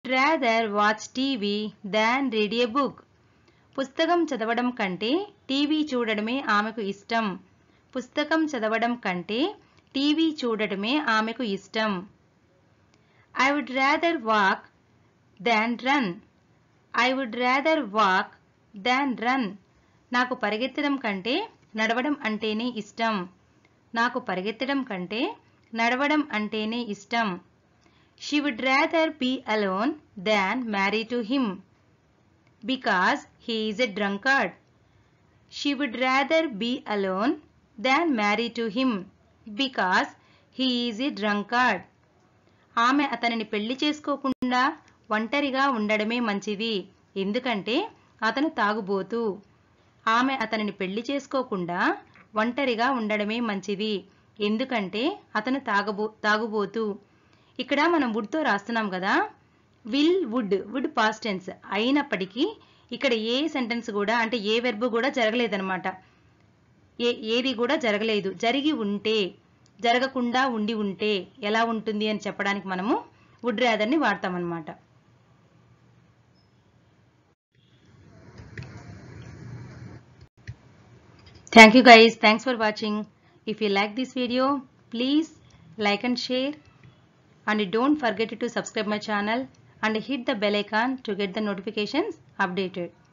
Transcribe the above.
Rather watch TV than read a book పుస్తకం చదవడం కంటే టీవీ చూడడమే ఆమెకు ఇష్టం పుస్తకం చదవడం కంటే టీవీ చూడడమే ఆమెకు ఇష్టం I would rather walk than run I would rather walk than run నాకు పరిగెత్తడం కంటే నడవడం అంటేనే ఇష్టం నాకు పరిగెత్తడం కంటే నడవడం అంటేనే ఇష్టం she would rather be alone than marry to him because he is a drunkard she would rather be alone than marry to him because he is a drunkard ఆమె అతనిని పెళ్లి చేసుకోకుండా ఒంటరిగా ఉండడమే మంచిది ఎందుకంటే అతను తాగుబోతు ఆమె అతనిని పెళ్లి చేసుకోకుండా ఒంటరిగా ఉండడమే మంచిది ఎందుకంటే అతను తాగబో తాగుబోతు ఇక్కడ మనం వుడ్తో రాస్తున్నాం కదా will would would past tense అయినప్పటికీ ఇక్కడ ఏ సెంటెన్స్ కూడా అంటే ఏ వెర్బ్ కూడా జరగలేదన్నమాట ఏ ఏది కూడా జరగలేదు జరిగి ఉంటే జరగకుండా ఉండి ఉంటే ఎలా ఉంటుంది అని చెప్పడానికి మనము వుడ్ రాదర్ని వాడతామన్నమాట Thank you guys. Thanks for watching. If you like this video, please like and share. And don't forget to subscribe my channel and hit the bell icon to get the notifications updated.